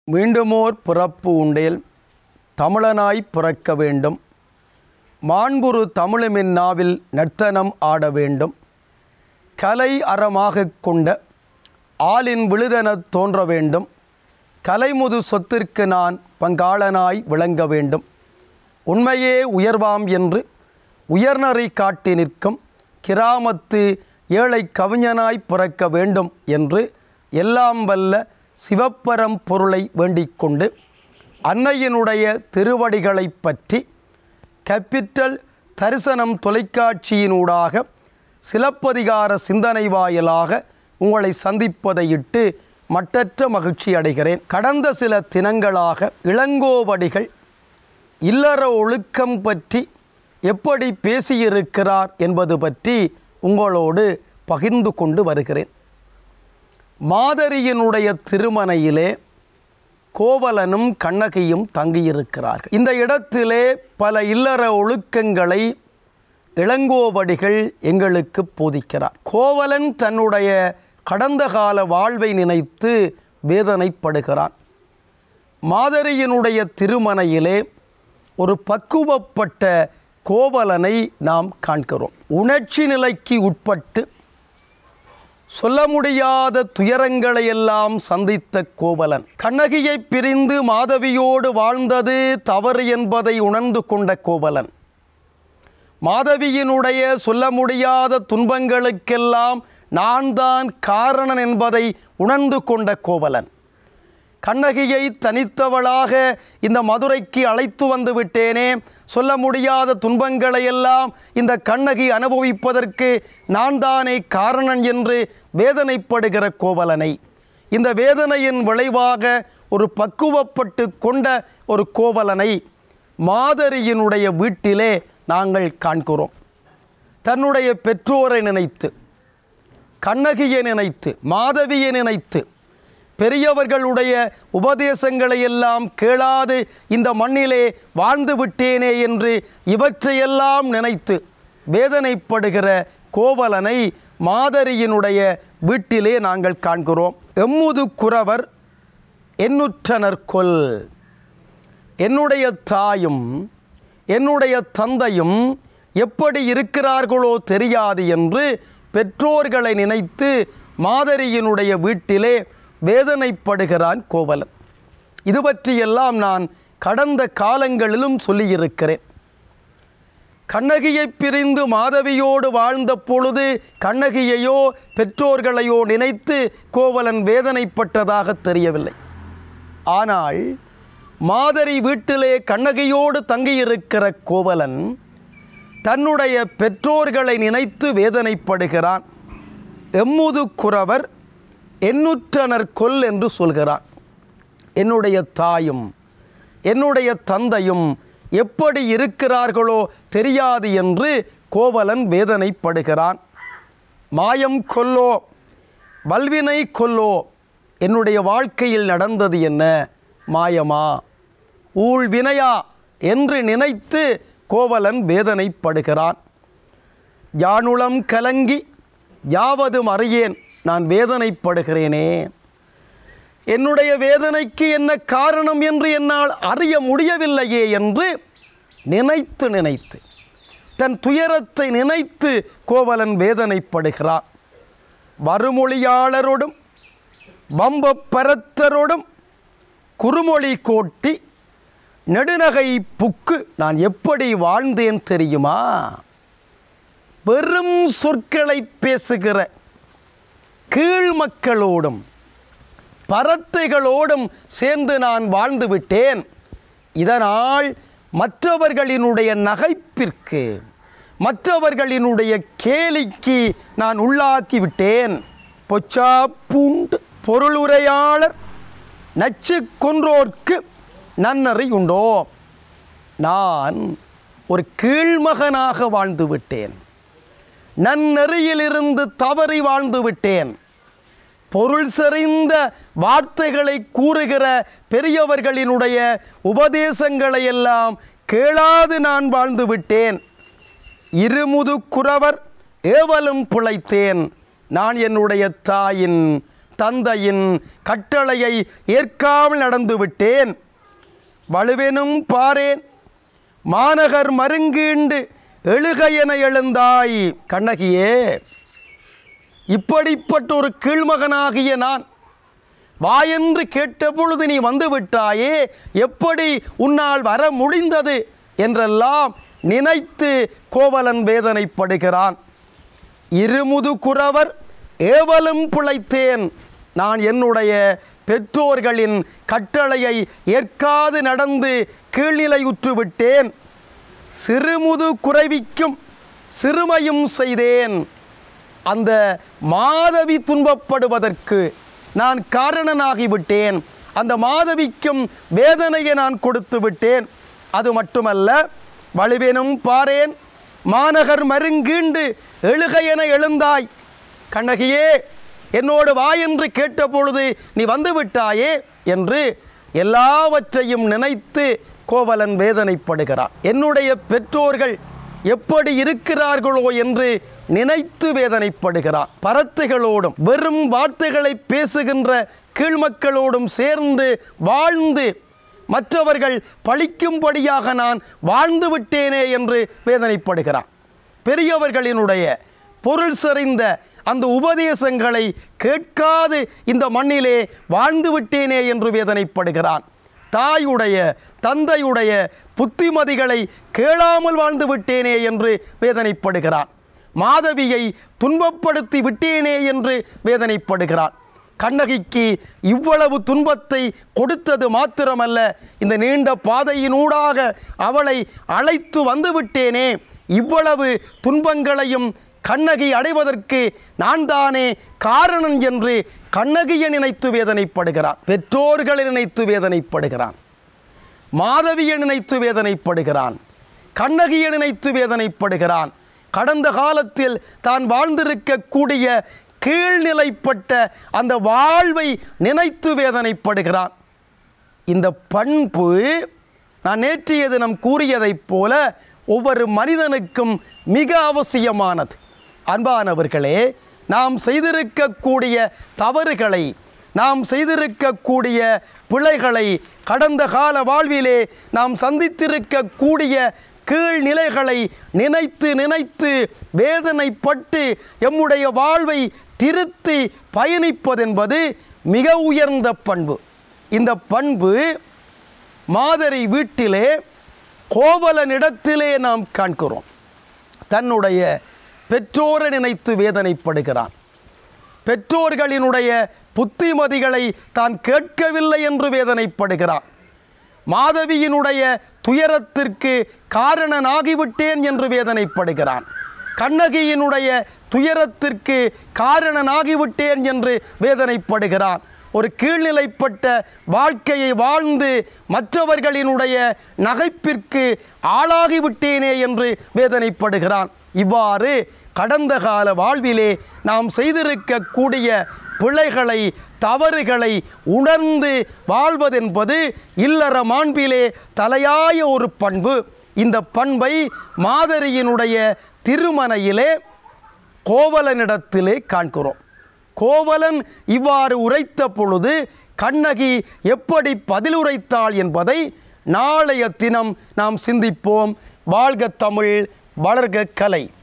மீண்டுமோர் பிறப்பு உண்டேல் தமிழனாய் பிறக்க வேண்டும் மாண்புறு தமிழுமின் நாவில் நர்த்தனம் ஆட வேண்டும் கலை அறமாகக் கொண்ட ஆளின் விழுதெனத் தோன்ற வேண்டும் கலைமுது சொத்திற்கு நான் பங்காளனாய் விளங்க வேண்டும் உண்மையே உயர்வாம் என்று உயர்நறை காட்டி நிற்கும் கிராமத்து ஏழை கவிஞனாய் பிறக்க வேண்டும் என்று எல்லாம் வல்ல சிவப்பரம் பொருளை வேண்டிக் கொண்டு அன்னையினுடைய திருவடிகளைப் பற்றி கேபிட்டல் தரிசனம் தொலைக்காட்சியினூடாக சிலப்பதிகார சிந்தனை வாயிலாக உங்களை சந்திப்பதையிட்டு மட்டற்ற மகிழ்ச்சி அடைகிறேன் கடந்த சில தினங்களாக இளங்கோவடிகள் இல்லற ஒழுக்கம் பற்றி எப்படி பேசியிருக்கிறார் என்பது பற்றி உங்களோடு பகிர்ந்து கொண்டு வருகிறேன் மாதரியினுடைய திருமனையிலே கோவலனும் கண்ணகியும் தங்கியிருக்கிறார்கள் இந்த இடத்திலே பல இல்லற ஒழுக்கங்களை இளங்கோவடிகள் எங்களுக்கு போதிக்கிறார் கோவலன் தன்னுடைய கடந்த கால வாழ்வை நினைத்து வேதனைப்படுகிறான் மாதரியினுடைய திருமனையிலே ஒரு பக்குவப்பட்ட கோவலனை நாம் காண்கிறோம் உணர்ச்சி நிலைக்கு உட்பட்டு சொல்ல முடியாத துயரங்களை எல்லாம் சந்தித்த கோவலன் கண்ணகியை பிரிந்து மாதவியோடு வாழ்ந்தது தவறு என்பதை உணர்ந்து கொண்ட கோவலன் மாதவியினுடைய சொல்ல முடியாத துன்பங்களுக்கெல்லாம் நான் தான் காரணன் என்பதை உணர்ந்து கொண்ட கோவலன் கண்ணகியை தனித்தவளாக இந்த மதுரைக்கு அழைத்து வந்து விட்டேனே சொல்ல முடியாத துன்பங்களை எல்லாம் இந்த கண்ணகி அனுபவிப்பதற்கு நான் தானே காரணன் என்று வேதனைப்படுகிற கோவலனை இந்த வேதனையின் விளைவாக ஒரு பக்குவப்பட்டு கொண்ட ஒரு கோவலனை மாதரியினுடைய வீட்டிலே நாங்கள் காண்கிறோம் தன்னுடைய பெற்றோரை நினைத்து கண்ணகியை நினைத்து மாதவியை நினைத்து பெரியவர்களுடைய உபதேசங்களை எல்லாம் கேளாது இந்த மண்ணிலே வாழ்ந்து விட்டேனே என்று இவற்றையெல்லாம் நினைத்து வேதனைப்படுகிற கோவலனை மாதரியினுடைய வீட்டிலே நாங்கள் காண்கிறோம் எம்முது குறவர் எண்ணுற்றனர் கொல் என்னுடைய தாயும் என்னுடைய தந்தையும் எப்படி இருக்கிறார்களோ தெரியாது என்று பெற்றோர்களை நினைத்து மாதரியினுடைய வீட்டிலே வேதனைப்படுகிறான் கோவலன் இது பற்றியெல்லாம் நான் கடந்த காலங்களிலும் சொல்லியிருக்கிறேன் கண்ணகியை பிரிந்து மாதவியோடு வாழ்ந்த பொழுது கண்ணகியையோ பெற்றோர்களையோ நினைத்து கோவலன் வேதனைப்பட்டதாக தெரியவில்லை ஆனால் மாதரி வீட்டிலே கண்ணகியோடு தங்கியிருக்கிற கோவலன் தன்னுடைய பெற்றோர்களை நினைத்து வேதனைப்படுகிறான் எம்முது குறவர் எண்ணுற்றனர் கொல் என்று சொல்கிறான் என்னுடைய தாயும் என்னுடைய தந்தையும் எப்படி இருக்கிறார்களோ தெரியாது என்று கோவலன் வேதனைப்படுகிறான் மாயம் கொல்லோ வல்வினை கொல்லோ என்னுடைய வாழ்க்கையில் நடந்தது என்ன மாயமா ஊழ் வினையா என்று நினைத்து கோவலன் வேதனைப்படுகிறான் யானுளம் கலங்கி யாவதும் அறியேன் நான் வேதனைப்படுகிறேனே என்னுடைய வேதனைக்கு என்ன காரணம் என்று என்னால் அறிய முடியவில்லையே என்று நினைத்து நினைத்து தன் துயரத்தை நினைத்து கோவலன் வேதனைப்படுகிறான் வறுமொழியாளரோடும் வம்ப பரத்தரோடும் குறுமொழி கோட்டி நெடுநகை புக்கு நான் எப்படி வாழ்ந்தேன் தெரியுமா வெறும் சொற்களை பேசுகிற கீழ் மக்களோடும் பரத்தைகளோடும் சேர்ந்து நான் வாழ்ந்து விட்டேன் இதனால் மற்றவர்களினுடைய நகைப்பிற்கு மற்றவர்களினுடைய கேலிக்கு நான் உள்ளாக்கி விட்டேன் பொச்சா பூண்டு பொருளுரையாளர் நச்சு கொன்றோர்க்கு நன்னறி உண்டோ நான் ஒரு கீழ்மகனாக வாழ்ந்து விட்டேன் நன்னெறியிலிருந்து தவறி வாழ்ந்து விட்டேன் பொருள் செறிந்த வார்த்தைகளை கூறுகிற பெரியவர்களினுடைய உபதேசங்களை எல்லாம் கேளாது நான் வாழ்ந்து விட்டேன் இருமுது குறவர் ஏவலும் பிழைத்தேன் நான் என்னுடைய தாயின் தந்தையின் கட்டளையை ஏற்காமல் நடந்து விட்டேன் வலுவெனும் பாரேன் மாநகர் மருங்கீண்டு எழுக என எழுந்தாய் கண்ணகியே இப்படிப்பட்ட ஒரு கீழ்மகனாகிய நான் வாயென்று கேட்ட பொழுது நீ வந்து விட்டாயே எப்படி உன்னால் வர முடிந்தது என்றெல்லாம் நினைத்து கோவலன் வேதனைப்படுகிறான் இருமுது குறவர் ஏவலும் பிழைத்தேன் நான் என்னுடைய பெற்றோர்களின் கட்டளையை ஏற்காது நடந்து கீழ்நிலையுற்று விட்டேன் சிறுமுது குறைவிக்கும் சிறுமையும் செய்தேன் அந்த மாதவி துன்பப்படுவதற்கு நான் காரணனாகிவிட்டேன் அந்த மாதவிக்கும் வேதனையை நான் கொடுத்து விட்டேன் அது மட்டுமல்ல வலுவெனும் பாரேன் மாநகர் மருங்கீண்டு எழுக என எழுந்தாய் கண்ணகியே என்னோடு வா என்று கேட்டபொழுது நீ வந்து விட்டாயே என்று எல்லாவற்றையும் நினைத்து கோவலன் வேதனைப்படுகிறார் என்னுடைய பெற்றோர்கள் எப்படி இருக்கிறார்களோ என்று நினைத்து வேதனைப்படுகிறார் பரத்துகளோடும் வெறும் வார்த்தைகளை பேசுகின்ற கீழ்மக்களோடும் சேர்ந்து வாழ்ந்து மற்றவர்கள் பழிக்கும்படியாக நான் வாழ்ந்து விட்டேனே என்று வேதனைப்படுகிறான் பெரியவர்களினுடைய பொருள் செறிந்த அந்த உபதேசங்களை கேட்காது இந்த மண்ணிலே வாழ்ந்து விட்டேனே என்று வேதனைப்படுகிறான் தாயுடைய தந்தையுடைய புத்திமதிகளை கேளாமல் வாழ்ந்து விட்டேனே என்று வேதனைப்படுகிறான் மாதவியை துன்பப்படுத்தி விட்டேனே என்று வேதனைப்படுகிறான் கண்ணகிக்கு இவ்வளவு துன்பத்தை கொடுத்தது மாத்திரமல்ல இந்த நீண்ட பாதையினூடாக அவளை அழைத்து வந்து விட்டேனே இவ்வளவு துன்பங்களையும் கண்ணகி அடைவதற்கு நான் தானே காரணம் என்று கண்ணகியை நினைத்து வேதனைப்படுகிறான் பெற்றோர்களை நினைத்து வேதனைப்படுகிறான் மாதவியை நினைத்து வேதனைப்படுகிறான் கண்ணகியை நினைத்து வேதனைப்படுகிறான் கடந்த காலத்தில் தான் வாழ்ந்திருக்கக்கூடிய கீழ்நிலைப்பட்ட அந்த வாழ்வை நினைத்து வேதனைப்படுகிறான் இந்த பண்பு நான் நேற்றைய தினம் கூறியதைப் போல ஒவ்வொரு மனிதனுக்கும் மிக அவசியமானது அன்பானவர்களே நாம் செய்திருக்கக்கூடிய தவறுகளை நாம் செய்திருக்கக்கூடிய பிழைகளை கடந்த கால வாழ்விலே நாம் சந்தித்திருக்கக்கூடிய கீழ்நிலைகளை நினைத்து நினைத்து வேதனைப்பட்டு எம்முடைய வாழ்வை திருத்தி பயணிப்பதென்பது மிக உயர்ந்த பண்பு இந்த பண்பு மாதரி வீட்டிலே கோவலனிடத்திலே நாம் காண்கிறோம் தன்னுடைய பெற்றோரை நினைத்து வேதனைப்படுகிறான் பெற்றோர்களினுடைய புத்திமதிகளை தான் கேட்கவில்லை என்று வேதனைப்படுகிறான் மாதவியினுடைய துயரத்திற்கு காரணனாகிவிட்டேன் என்று வேதனைப்படுகிறான் கண்ணகியினுடைய துயரத்திற்கு காரணனாகிவிட்டேன் என்று வேதனைப்படுகிறான் ஒரு கீழ்நிலைப்பட்ட வாழ்க்கையை வாழ்ந்து மற்றவர்களினுடைய நகைப்பிற்கு ஆளாகிவிட்டேனே என்று வேதனைப்படுகிறான் இவ்வாறு கடந்த கால வாழ்விலே நாம் செய்திருக்கக்கூடிய பிழைகளை தவறுகளை உணர்ந்து வாழ்வதென்பது இல்லற மாண்பிலே தலையாய ஒரு பண்பு இந்த பண்பை மாதரியினுடைய திருமணையிலே கோவலனிடத்திலே காண்கிறோம் கோவலன் இவ்வாறு உரைத்த பொழுது கண்ணகி எப்படி பதிலுரைத்தாள் என்பதை நாளைய தினம் நாம் சிந்திப்போம் வாழ்க தமிழ் வளர்க கலை